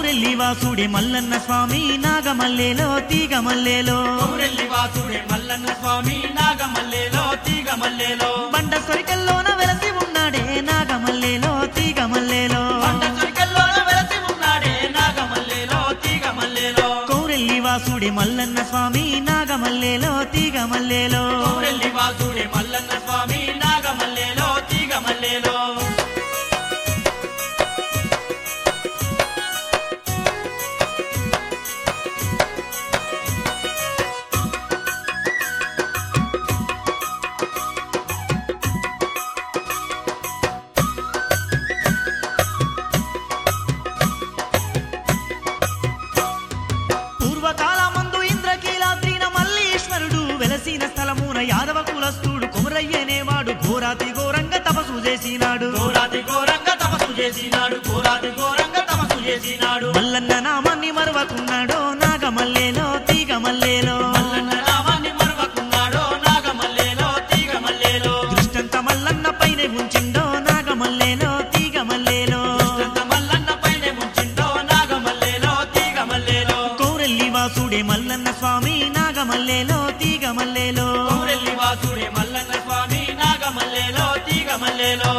కౌరెల్లి వాసుడే మల్లన్న స్వామి నాగమల్లేలో తీగ మల్లేలో కౌరెల్లి వాసుడే మల్లన్న స్వామి నాగమల్లేలో తీగ మల్లేలో బండ సొరికల్లోన వెలసి ఉన్నాడే నాగమల్లేలో తీగ మల్లేలో పంట చురికల్లోన వెలసి ఉన్నాడే నాగమల్లేలో తీగ మల్లేలో కౌరెల్లి వాసుడే మల్లన్న స్వామి నాగమల్లేలో తీగ మల్లేలో కౌరెల్లి వాసుడే మల్లన్న స్వామి నాగమల్లేలో తీగ మల్లేలో పూర్వకాలమందు ఇంద్రకీలాద్రిన మల్లీశ్వరుడు వెలసిన స్థలమున యాదవ కులస్థుడు కొమరయ్యనేవాడు ఘోరాతి ఘోరంగా తపసు చేసినాడు ఘోరాతి ఘోరంగా తపస్సు చేసినాడు ఘోరాతి ఘోరంగా తపస్సు చేసినాడు మల్లన్న నామాన్ని మరవకున్నాడో నాగమల్లేలో తీగ మల్లేలో మల్లన్న నామాన్ని మరువకున్నాడో నాగమల్లేలో తీగ మల్లేలో దృష్టంత మల్లన్న పైన ఉంచిండో నాగమల్లేలో తీగ మల్లేలో కృష్ణంత మల్లన్న పైనే ఉంచిండో నాగమల్లేలో తీగ మల్లేలో కౌరెల్లి వాసుడే మల్లన్న స్వామి నాగమల్లేలో తీగ మల్లేలో కౌరెల్లి వాసుడే మల్లన్న స్వామి నాగమల్లేలో తీగ మల్లేలో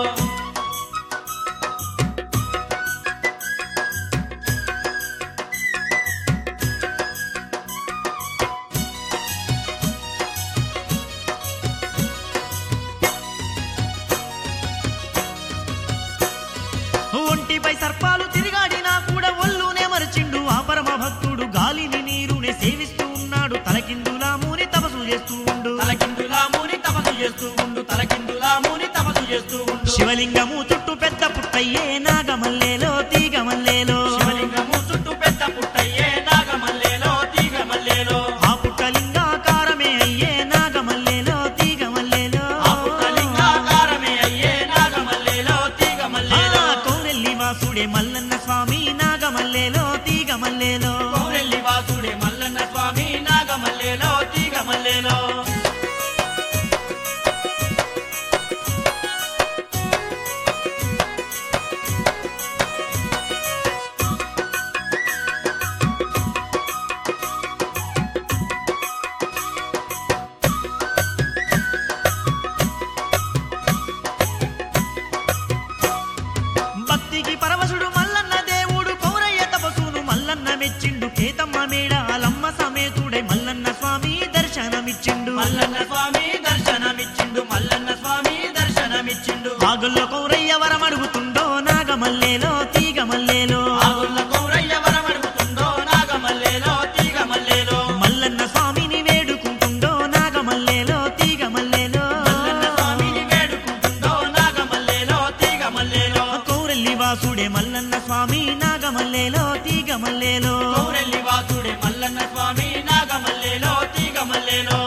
ఒంటిపై సర్పాలు తిరిగాడినా కూడా ఒళ్ళునే మరచిండు ఆ పరమ భక్తుడు గాలిని నీరునే సేవిస్తూ ఉన్నాడు తలకిందులా మూని తపసు చేస్తూ ఉండు తలకిందులా మూని తపస్సు చేస్తూ ఉండు తలకిందులా మూని తపస్సు చేస్తూ ఉండు శివలింగము చుట్టూ పెద్ద పుట్టయ్యే నాగమల్లేలో తీగ మల్లేలో శివలింగము చుట్టూ పెద్ద పుట్టయ్యే నాగమల్లేలో తీగ మల్లేలో ఆ పుట్టలింగాకారమే అయ్యే నాగమల్లేలో తీగ మల్లేలో ఆ పుట్టలింగాకారమే అయ్యే నాగమల్లేలో తీగ మల్లేలో ఆ కౌరెల్లి వాసుడే మల్లన్న స్వామి నాగమల్లేలో తీగ మల్లేలో కౌరెల్లి వాసుడే మల్లన్న స్వామి నాగమల్లేలో తీగ మల్లేలో భక్తికి పరవశుడు మల్లన్న దేవుడు కౌరయ్య తపసును మల్లన్న మెచ్చిండు కేతమ్మ మేడ అలమ్మ సమేతుడై మల్లన్న స్వామి దర్శనమిచ్చిండు మల్లన్న స్వామి దర్శనమిచ్చిండు మల్లన్న స్వామి దర్శనమిచ్చిండు ఆగుల్లో కౌరయ్య వరం అడుగుతుండో నాగమల్లేలో తీగ మల్లేలో ఆగుల్ల కౌరయ్య వరమడుగుతుండో నాగమల్లేలో తీగ మల్లేలో మల్లన్న స్వామిని వేడుకుంటుండో నాగమల్లేలో తీగ మల్లేలో మల్లన్న స్వామిని వేడుకుంటుండో నాగమల్లేలో తీగ మల్లేలో కౌరెల్లి వాసుడే మల్లన్న స్వామి నాగమల్లేలో తీగ మల్లేలో కౌరెల్లి వాసుడే మల్లన్న స్వామి నాగమల్లేలో తీగ మల్లేలో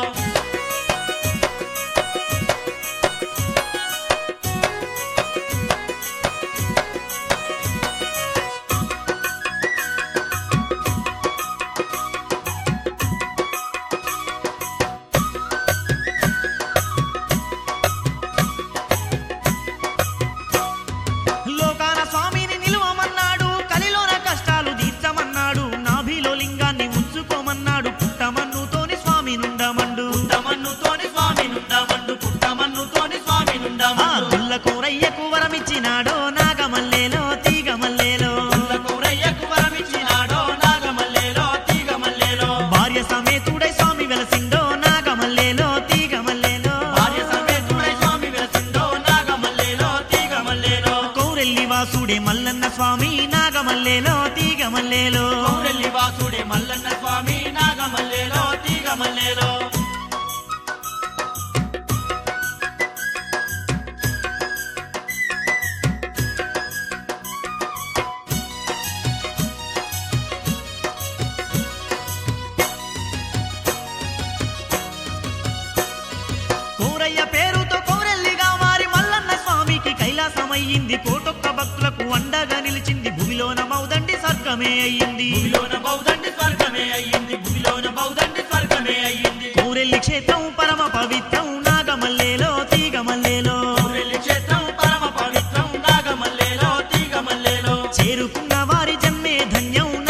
లోకాన స్వామిని నిలువమన్నాడు కలిలోన కష్టాలు తీర్చమన్నాడు నాభిలో లింగాన్ని ఉంచుకోమన్నాడు పుట్టమన్నుతోని స్వామి నుండమండు పుట్టమన్నుతోని స్వామి నుండమండు పుట్టమన్నుతోని స్వామి ఆ నుండమండు గుల్ల కూరయ్యకు వరమిచ్చినాడో నాగమల్లేలో తీగ మల్లేలో పుల్ల కౌరయ్యకు వరమిచ్చినాడో నాగమల్లేలో తీగ మల్లేలో భార్య సమేతుడై స్వామి వెలసిండో నాగమల్లేలో తీగ మల్లేలో భార్య సమేతుడై స్వామి వెలసిండో నాగమల్లేలో తీగ మల్లేలో కౌరెల్లి వాసుడే మల్లన్న స్వామి నాగమల్లేలో తీగ మల్లేలో కౌరెల్లి వాసుడే మల్లన్న స్వామి నాగమల్లేలో తీగ మల్లేలో కోరయ్య పేరుతో కోరెల్లిగా మారి మల్లన్న స్వామికి కైలాసమయ్యింది కోటొక్క భక్తులకు అండగా నిలిచింది భూమిలోన మౌదండి స్వర్గమే అయ్యింది భూమిలోన బౌద్ధండి స్వర్గమే అయ్యింది భూమిలోన బౌద్ధండి స్వర్గమే అయ్యింది కోరెల్లి క్షేత్రం పరమ పవిత్రం నాగమల్లేలో తీగ మల్లేలో కౌరెల్లి క్షేత్రం పరమ పవిత్రం నాగమల్లేలో తీగ మల్లేలో చేరుకున్న వారి జన్మే ధన్యం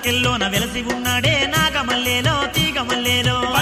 సంకెల్లోన వెలసి ఉన్నాడే నాగమల్లేలో తీగమల్లేలో